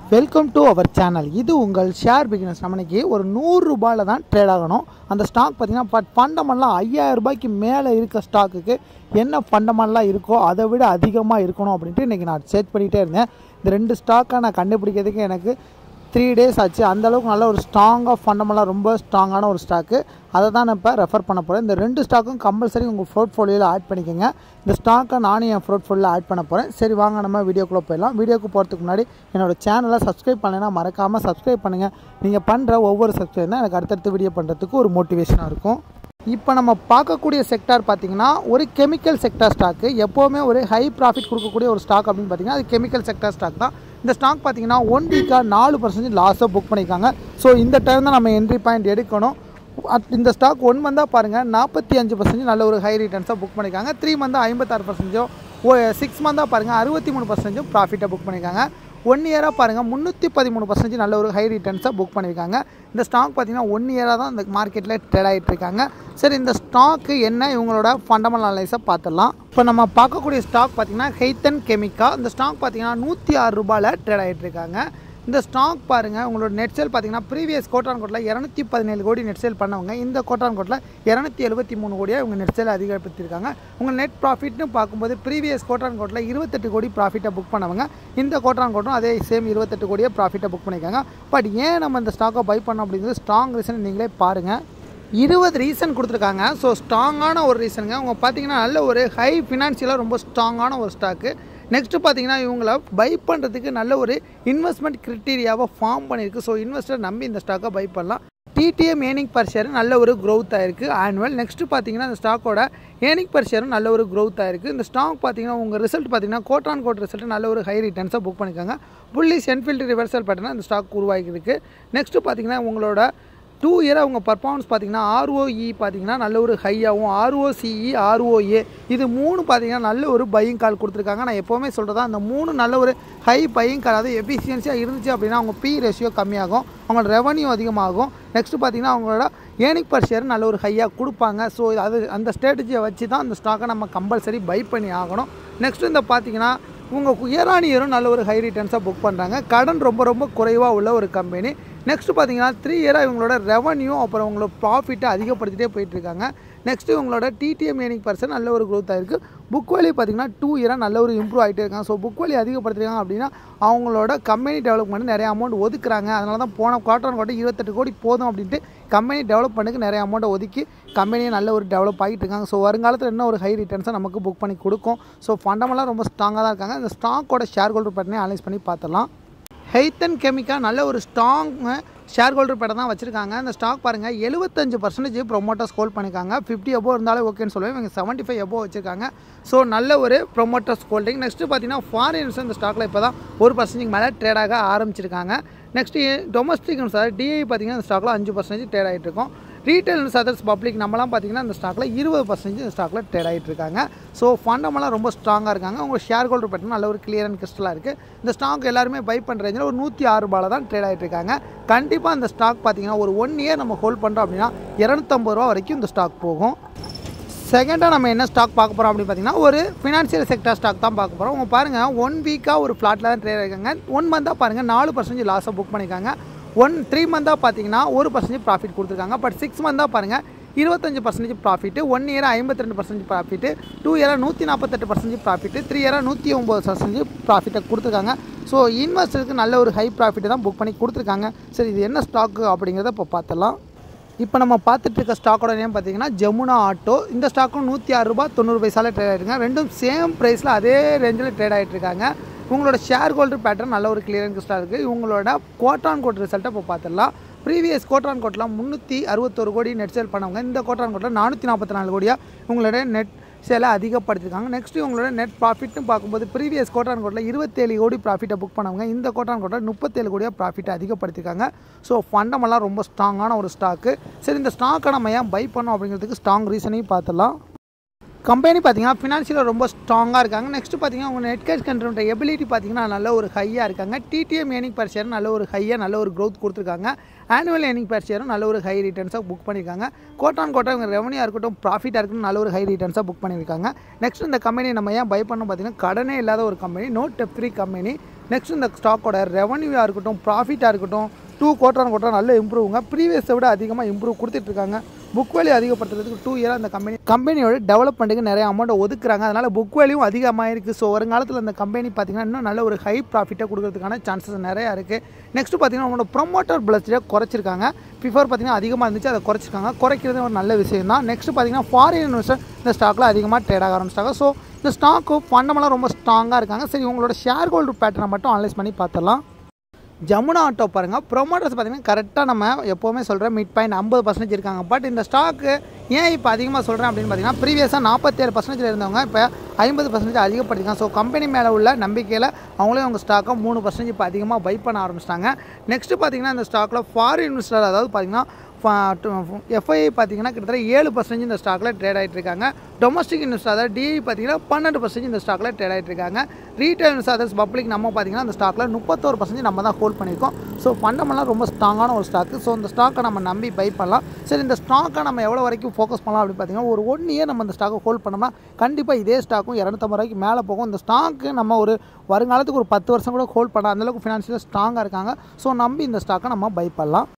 welcome to our channel இது உங்கள் share beginners நம்ம இன்னைக்கு ஒரு நூறு ரூபாயில் தான் ட்ரேட் ஆகணும் அந்த ஸ்டாக் பார்த்தீங்கன்னா பட் ஃபண்டமெல்லாம் ஐயாயிரம் ரூபாய்க்கு மேலே இருக்க ஸ்டாக்குக்கு என்ன ஃபண்டமெல்லாம் இருக்கோ அதை விட அதிகமாக இருக்கணும் அப்படின்ட்டு இன்றைக்கி நான் செக் பண்ணிகிட்டே இருந்தேன் இந்த ரெண்டு ஸ்டாக்கை நான் கண்டுபிடிக்கிறதுக்கு எனக்கு த்ரீ டேஸ் ஆச்சு அந்த அளவுக்கு நல்ல ஒரு ஸ்ட்ராங்காக ஃபண்டமெல்லாம் ரொம்ப ஸ்ட்ராங்கான ஒரு ஸ்டாக்கு அதை தான் நான் இப்போ ரெஃபர் பண்ண போகிறேன் இந்த ரெண்டு ஸ்டாக்கும் கம்பல்சரி உங்கள் போர்ட்ஃபோலியோவில் ஆட் பண்ணிக்கோங்க இந்த ஸ்டாக்கை நானும் என் போர்ட்ஃபோலியோவில் ஆட் பண்ண போகிறேன் சரி வாங்க நம்ம வீடியோக்குள்ளே போயிடலாம் வீடியோக்கு போகிறதுக்கு முன்னாடி என்னோட சேனலை சப்ஸ்கிரைப் பண்ணலைன்னா மறக்காமல் சப்ஸ்கிரைப் பண்ணுங்கள் நீங்கள் பண்ணுற ஒவ்வொரு சப்ஸ்கிரைப் தான் எனக்கு அடுத்தடுத்த வீடியோ பண்ணுறதுக்கு ஒரு மோட்டிவேஷனாக இருக்கும் இப்போ நம்ம பார்க்கக்கூடிய செக்டார் பார்த்தீங்கன்னா ஒரு கெமிக்கல் செக்டார் ஸ்டாக்கு எப்போவுமே ஒரு ஹை ப்ராஃபிட் கொடுக்கக்கூடிய ஒரு ஸ்டாக் அப்படின்னு பார்த்தீங்கன்னா அது கெமிக்கல் செக்டார் ஸ்டாக் தான் இந்த ஸ்டாக் பார்த்தீங்கன்னா ஒன் வீக்காக நாலு பர்சன்டேஜ் லாஸாக புக் பண்ணியிருக்காங்க ஸோ இந்த டைம் தான் நம்ம என்ட்ரி பாயிண்ட் எடுக்கணும் அட் இந்த ஸ்டாக் ஒன் மந்தாக பாருங்கள் நாற்பத்தி அஞ்சு பர்சன்டேஜ் நல்ல ஒரு ஹை ரிட்டர்ன்ஸாக புக் பண்ணியிருக்காங்க த்ரீ மந்தாக ஐம்பத்தாறு பர்சன்டேஜோ ஓ சிக்ஸ் மந்தாக பாருங்கள் அறுபத்தி மூணு பர்சன்டேஜும் ப்ராஃபிட்டாக புக் பண்ணியிருக்காங்க ஒன் இயராக பாருங்கள் முந்நூற்றி பதிமூணு பர்சன்டேஜ் நல்ல ஒரு ஹை ரிட்டர்ன்ஸாக புக் பண்ணியிருக்காங்க இந்த ஸ்டாக் பார்த்தீங்கன்னா ஒன் இயராக தான் இந்த மார்க்கெட்டில் ட்ரேட் ஆகிட்டு இருக்காங்க சரி இந்த ஸ்டாக்கு என்ன இவங்களோட ஃபண்டமெண்டல் அனலைஸை பார்த்துடலாம் இப்போ நம்ம பார்க்கக்கூடிய ஸ்டாக் பார்த்தீங்கன்னா ஹெய்த்தன் கெமிக்கா இந்த ஸ்டாக் பார்த்தீங்கன்னா நூற்றி ஆறு ரூபாயில் ட்ரேட் ஆகிட்டு இருக்காங்க இந்த ஸ்டாக் பாருங்கள் உங்களோட நெட் சேல் பார்த்தீங்கன்னா ப்ரீவியஸ் கோட்டான் கோட்டில் இரநூத்தி பதினேழு கோடி நெட் சேல் பண்ணவங்க இந்த கோட்டான் கோட்டில் இரநூத்தி எழுபத்தி மூணு கோடியாக இவங்க நெட் சேல் அதிகப்படுத்தியிருக்காங்க உங்கள் நெட் ப்ராஃபிட்னு பார்க்கும்போது ப்ரீவியஸ் கோட்டான் கோட்டில் இருபத்தெட்டு கோடி ப்ராஃபிட்டை புக் பண்ணவங்க இந்த கோட்டான் கோட்டும் அதே சேம் இருபத்தெட்டு கோடியை ப்ராஃபிட்டை புக் பண்ணியிருக்காங்க பட் ஏன் நம்ம இந்த ஸ்டாக்கை பை பண்ணோம் அப்படிங்கிறது ஸ்ட்ராங் ரீசன் நீங்களே பாருங்கள் இருபது ரீசன் கொடுத்துருக்காங்க ஸோ ஸ்ட்ராங்கான ஒரு ரீசனுங்க அவங்க பார்த்தீங்கன்னா நல்ல ஒரு ஹை ஃபினான்ஷியலாக ரொம்ப ஸ்ட்ராங்கான ஒரு ஸ்டாக்கு நெக்ஸ்ட்டு பார்த்தீங்கன்னா இவங்கள பை பண்ணுறதுக்கு நல்ல ஒரு இன்வெஸ்ட்மெண்ட் க்ரிட்டீரியாவை ஃபார்ம் பண்ணியிருக்கு ஸோ இன்வெஸ்டர் நம்பி இந்த ஸ்டாக்கை பை பண்ணலாம் டிடிஎம் ஏர்னிங் பர் ஷேர் நல்ல ஒரு க்ரோத் ஆயிருக்கு ஆனுவல் நெக்ஸ்ட்டு பார்த்தீங்கன்னா இந்த ஸ்டாக்கோட ஏர்னிங் பர் ஷேரும் நல்ல ஒரு க்ரோத் ஆயிருக்கு இந்த ஸ்டாக் பார்த்தீங்கன்னா உங்கள் ரிசல்ட் பார்த்தீங்கன்னா கோட் ஆன் கோட் ரிசல்ட் நல்ல ஒரு ஹை ரிட்டர்ன்ஸாக புக் பண்ணியிருக்காங்க புள்ளிஸ் என்ஃபீல்டு ரிவர்சல் பார்த்தீங்கன்னா இந்த ஸ்டாக் உருவாகிருக்கு நெக்ஸ்ட்டு பார்த்தீங்கன்னா உங்களோட டூ இயராக அவங்க பர்ஃபார்மன்ஸ் பார்த்தீங்கன்னா ஆர்ஓஇ பார்த்தீங்கன்னா நல்ல ஒரு ஹையாகவும் ஆர்ஓசிஇ ஆர்ஓஏ இது மூணு பார்த்தீங்கன்னா நல்ல ஒரு பையிங் கால் கொடுத்துருக்காங்க நான் எப்போவுமே சொல்கிறதா அந்த மூணு நல்ல ஒரு ஹை பையிங் கால் அதாவது எஃபிஷியன்சியாக இருந்துச்சு அப்படின்னா அவங்க பி ரேஷியோ கம்மியாகும் அவங்களோட ரெவன்யூ அதிகமாகும் நெக்ஸ்ட்டு பார்த்தீங்கன்னா அவங்களோட ஏர்னிங் பர் ஷேர் நல்ல ஒரு ஹையாக கொடுப்பாங்க ஸோ அது அந்த ஸ்ட்ராட்டஜியை வச்சு தான் அந்த ஸ்டாக்கை நம்ம கம்பல்சரி பை பண்ணி ஆகணும் நெக்ஸ்ட்டு இந்த பார்த்தீங்கன்னா உங்கள் இயரானி இயரும் நல்ல ஒரு ஹை ரிட்டர்ன்ஸாக புக் பண்ணுறாங்க கடன் ரொம்ப ரொம்ப குறைவாக உள்ள ஒரு கம்பெனி நெக்ஸ்ட்டு பார்த்தீங்கன்னா த்ரீ இயராக இவங்களோட ரெவன்யூ அப்புறம் உங்களோட ப்ராஃபிட்டை அதிகப்படுத்திட்டே போயிட்டுருக்காங்க நெக்ஸ்ட்டு இவங்களோட டிடிஎம் ஏர்னிங் பர்சன் நல்ல ஒரு க்ரோத் ஆயிருக்கு புக் வேல்யூ பார்த்தீங்கன்னா டூ இயராக நல்ல ஒரு இம்ப்ரூவ் ஆகிட்டே இருக்காங்க ஸோ புக் வேல்யூ அதிகப்படுத்திருக்காங்க அப்படின்னா அவங்களோட கம்பெனி டெவலப்மெண்ட் நிறைய அமௌண்ட் ஒதுக்குறாங்க அதனால தான் போன குவார்டர் குவார்டர் இருபத்தெட்டு கோடி போதும் அப்படின்ட்டு கம்பெனி டெவலப்மெண்ட்டுக்கு நிறைய அமௌண்ட்டை ஒதுக்கி கம்பெனியை நல்ல ஒரு டெவலப் ஆகிட்டு இருக்காங்க ஸோ வருங்காலத்தில் இன்னும் ஒரு ஹை ரிட்டர்ன்ஸை நமக்கு புக் பண்ணி கொடுக்கும் ஸோ ஃபண்டமெல்லாம் ரொம்ப ஸ்ட்ராங்காக தான் இருக்காங்க இந்த ஸ்டாக்கோட ஷேர் ஹோல்டர் பட்டனே அனலைஸ் பண்ணி பார்த்துலாம் ஹெய்த்தன் கெமிக்கா நல்ல ஒரு ஸ்ட்ராங் ஷேர் ஹோல்டர் பேட்டை தான் வச்சிருக்காங்க இந்த ஸ்டாக் பாருங்கள் எழுபத்தஞ்சு பர்சன்டேஜ் ப்ரொமோட்டர்ஸ் ஹோல்ட் பண்ணியிருக்காங்க ஃபிஃப்டி எபோ இருந்தாலே ஓகேன்னு சொல்லுவேன் இவங்க செவன்ட்டி ஃபைவ் எபோ வச்சிருக்காங்க ஸோ நல்ல ஒரு ப்ரொமோட்டர்ஸ் ஹோல்டிங் நெக்ஸ்ட்டு பார்த்தீங்கன்னா ஃபாரின்ஸ் இந்த ஸ்டாக்கில் இப்போ தான் ஒரு பர்சன்டேஜ் மேலே ட்ரேடாக ஆரம்பிச்சிருக்காங்க நெக்ஸ்ட்டு டொமஸ்டிக் சார் டிஐ பார்த்தீங்கன்னா இந்த ஸ்டாக்கில் அஞ்சு பர்சன்டேஜ் ட்ரேட் ஆகிட்டு இருக்கும் ரீட்டைல் அதர்ஸ் பப்ளிக் நம்மலாம் பார்த்தீங்கன்னா இந்த ஸ்டாக்கில் இருபது பர்சன்டேஜ் இந்த ஸ்டாக்கில் ட்ரேட் ஆகிட்டு இருக்காங்க ஸோ ஃபண்டமெல்லாம் ரொம்ப ஸ்ட்ராங்காக இருக்காங்க உங்கள் ஷேர் ஹோல்டர் பட்டன் நல்ல ஒரு கிளியர் அண்ட் கிறிஸ்டலாக இருக்குது இந்த ஸ்டாக் எல்லாருமே பை பண்ணுற ரேஞ்சில் ஒரு நூற்றி ஆறு ரூபாயில் தான் ட்ரேட் ஆகிட்டு இருக்காங்க கண்டிப்பாக இந்த ஸ்டாக் பார்த்தீங்கன்னா ஒரு ஒன் இயர் நம்ம ஹோல்ட் பண்ணுறோம் அப்படின்னா இரநூத்தம்பது ரூபா வரைக்கும் இந்த ஸ்டாக் போகும் செகண்டாக நம்ம என்ன ஸ்டாக் பார்க்க போகிறோம் அப்படின்னு பார்த்தீங்கன்னா ஒரு ஃபினான்ஷியல் செக்டர் ஸ்டாக் தான் பார்க்க போகிறோம் உங்க பாருங்கள் ஒன் வீக்காக ஒரு ஃப்ளாட்டில் தான் ட்ரேட் ஆகிருக்காங்க ஒன் மந்தாக பாருங்கள் நாலு பர்சன்டேஜ் லாஸை புக் பண்ணியிருக்காங்க ஒன் த்ரீ மந்தாக பார்த்தீங்கன்னா ஒரு பர்சன்டேஜ் ப்ராஃபிட் கொடுத்துருக்காங்க பட் சிக்ஸ் மந்தாக பாருங்கள் இருபத்தஞ்சு பர்சன்டேஜ் ப்ராஃபிட்டு ஒன் இயராக ஐம்பத்தி ரெண்டு பர்சன்டேஜ் ப்ராஃபிட்டு டூ இயராக நூற்றி நாற்பத்தெட்டு பர்சன்டேஜ் ப்ராஃபிட்டு த்ரீ இயராக நூற்றி ஒம்பது பர்சன்டேஜ் ப்ராஃபிட்டை கொடுத்துருக்காங்க ஸோ இன்வெஸ்டருக்கு நல்ல ஒரு ஹை ப்ராஃபிட்டை தான் புக் பண்ணி கொடுத்துருக்காங்க சரி இது என்ன ஸ்டாக்கு அப்படிங்கிறத இப்போ பார்த்துடலாம் இப்போ நம்ம பார்த்துட்டு இருக்க ஸ்டாக்கோட நேம் பார்த்தீங்கன்னா ஜமுனா ஆட்டோ இந்த ஸ்டாக்கும் நூற்றி ஆறு ரூபா தொண்ணூறு பைசாவில் ட்ரேட் ஆகிருக்காங்க ரெண்டும் சேம் ப்ரைஸில் அதே ரேஞ்சில் ட்ரேட் ஆகிட்டு இருக்காங்க உங்களோட ஷேர் ஹோல்டர் பேட்டர்ன் நல்ல ஒரு கிளியரன் கிஸ்டாக இருக்குது இவங்களோட கோட்டான் கோட் ரிசல்ட்டை இப்போ பார்த்துடலாம் ப்ரீவியஸ் கோட்டான் கோட்டில் முந்நூற்றி அறுபத்தொரு கோடி நெட் சேல் பண்ணவங்க இந்த கோட்டான் கோட்டில் நானூற்றி நாற்பத்தி நாலு கோடியாக உங்களோட நெட் சேலை அதிகப்படுத்திருக்காங்க நெக்ஸ்ட் உங்களோட நெட் ப்ராஃபிட்னு பார்க்கும்போது ப்ரீவியஸ் கோட்டான் கோட்டில் இருபத்தேழு கோடி ப்ராஃபிட்டை புக் பண்ணவங்க இந்த கோட்டான் கோட்டில் முப்பத்தேழு கோடியாக ப்ராஃபிட்டை அதிகப்படுத்திருக்காங்க ஸோ ஃபண்டமெல்லாம் ரொம்ப ஸ்ட்ராங்கான ஒரு ஸ்டாக்கு சரி இந்த ஸ்டாக்கை நம்ம ஏன் பை பண்ணோம் அப்படிங்கிறதுக்கு ஸ்ட்ராங் ரீசனையும் பார்த்துலாம் கம்பெனி பார்த்தீங்கன்னா ஃபினான்ஷியலாக ரொம்ப ஸ்ட்ராங்காக இருக்காங்க நெக்ஸ்ட் பார்த்தீங்கன்னா உங்கள் நெட் கேஷ் கண்ட்ரோல் எபிலிட்டி பார்த்தீங்கன்னா நல்ல ஒரு ஹையாக இருக்காங்க டிடிஎம் ஏர்னிங் பர் ஷேர் நல்ல ஒரு ஹையாக நல்ல ஒரு க்ரோத் கொடுத்துருக்காங்க ஆனுவல் ஏர்னிங் பர் ஷேரும் நல்ல ஒரு ஹை ரிட்டர்ன்ஸாக புக் பண்ணியிருக்காங்க கோட்டான் கோட்டா இவங்க ரெவன்யூ இருக்கட்டும் ப்ராஃபிட்டாக இருக்கட்டும் நல்ல ஒரு ஹை ரிட்டர்ன்ஸாக புக் பண்ணியிருக்காங்க நெக்ஸ்ட் இந்த கம்பெனி நம்ம ஏன் பை பண்ணோம் பார்த்தீங்கன்னா கடனே இல்லாத ஒரு company no debt free company next இந்த ஸ்டாக்கோட ரெவன்யூவாக இருக்கட்டும் ப்ராஃபிட்டாக இருக்கட்டும் டூ குவார்டர் குவார்டர் நல்ல இம்ப்ரூவ்ங்க ப்ரீவியஸை விட அதிகமாக இம்ப்ரூவ் கொடுத்துட்ருக்காங்க புக் வேல்யூ அதிகப்படுத்துறதுக்கு டூ இயராக அந்த கம்பெனி கம்பெனியோட டெவலப்மெண்ட்டுக்கு நிறைய அமௌண்ட்டை ஒதுக்குறாங்க அதனால் புக் வேல்யூ அதிகமாக இருக்குது ஸோ வருங்காலத்தில் அந்த கம்பெனி பார்த்திங்கன்னா இன்னும் நல்ல ஒரு ஹை ப்ராஃபிட்டை கொடுக்கறதுக்கான சான்சஸ் நிறையா இருக்குது நெக்ஸ்ட் பார்த்திங்கன்னா அவங்களோட ப்ரொமோட்டர் பிளஸ்டே குறைச்சிருக்காங்க பிஃபோர் பார்த்திங்கன்னா அதிகமாக இருந்துச்சு அதை குறைச்சிருக்காங்க குறைக்கிறது ஒரு நல்ல விஷயம் தான் நெக்ஸ்ட் பார்த்திங்கன்னா ஃபாரின் இன்வெஸ்டர் இந்த ஸ்டாக்கில் அதிகமாக ட்ரேட் ஆக ஆரம்பிச்சிட்டாங்க ஸோ இந்த ஸ்டாக்கு ஃபண்டமெல்லாம் ரொம்ப ஸ்ட்ராங்காக இருக்காங்க சரி உங்களோட ஷேர் ஹோல்டர் பேட்டர்னை மட்டும் அனலைஸ் பண்ணி பார்த்துடலாம் ஜமுனா ஆட்டோ பாருங்கள் ப்ரொமோட்டர்ஸ் பார்த்தீங்கன்னா கரெக்டாக நம்ம எப்போவுமே சொல்கிற மிட் பாயிண்ட் ஐம்பது பர்சன்டேஜ் இருக்காங்க பட் இந்த ஸ்டாக்கு ஏன் இப்போ அதிகமாக சொல்கிறேன் அப்படின்னு பார்த்தீங்கன்னா ப்ரீவியஸாக நாற்பத்தேழு பர்சன்டேஜ் இருந்தவங்க இப்போ ஐம்பது பர்சன்டேஜ் அதிகப்படுத்திருக்காங்க ஸோ கம்பெனி மேலே உள்ள நம்பிக்கையில் அவங்களே அவங்க ஸ்டாக்கை மூணு பர்சன்டேஜ் இப்போ அதிகமாக பை பண்ண ஆரம்பிச்சிட்டாங்க நெக்ஸ்ட்டு பார்த்தீங்கன்னா இந்த ஸ்டாக்கில் ஃபாரின் இன்வெஸ்டர் அதாவது பார்த்தீங்கன்னா எஃப்ஐ பார்த்தீங்கன்னா கிட்டத்தட்ட ஏழு பர்சன்டேஜ் இந்த ஸ்டாக்கில் ட்ரேட் ஆகிட்டு இருக்காங்க டொமஸ்டிக் இன்வெஸ்டர் அதாவது டிஐ பார்த்தீங்கன்னா பன்னெண்டு பர்சன்டேஜ் இந்த ஸ்டாக்கில் ட்ரேட் ஆகிட்டு இருக்காங்க ரீட்டைல் இன்வெஸ்டர்ஸ் பப்ளிக் நம்ம பார்த்தீங்கன்னா அந்த ஸ்டாக்கில் முப்பத்தோரு பர்சன்டேஜ் நம்ம தான் ஹோல்ட் பண்ணியிருக்கோம் ஸோ ஃபண்டமெல்லாம் ரொம்ப ஸ்ட்ராங்கான ஒரு ஸ்டாக்கு ஸோ இந்த ஸ்டாக்கை நம்ம நம்பி பை பண்ணலாம் சரி இந்த ஸ்டாக்கை நம்ம எவ்வளோ வரைக்கும் ஃபோக்கஸ் பண்ணலாம் அப்படின்னு பார்த்தீங்கன்னா ஒரு ஒன் இயர் நம்ம இந்த ஸ்டாக்கை ஹோல்ட் பண்ணோம்னா கண்டிப்பாக இதே ஸ்டாக்கும் இரநூத்தம்பது ரூபாய்க்கு மேலே போகும் இந்த ஸ்டாக்கு நம்ம ஒரு வருங்காலத்துக்கு ஒரு பத்து வருஷம் கூட ஹோல்ட் பண்ணலாம் அந்தளவுக்கு ஃபினான்ஷியலாக ஸ்ட்ராங்காக இருக்காங்க ஸோ நம்பி இந்த ஸ்டாக்கை நம்ம பை பண்ணலாம்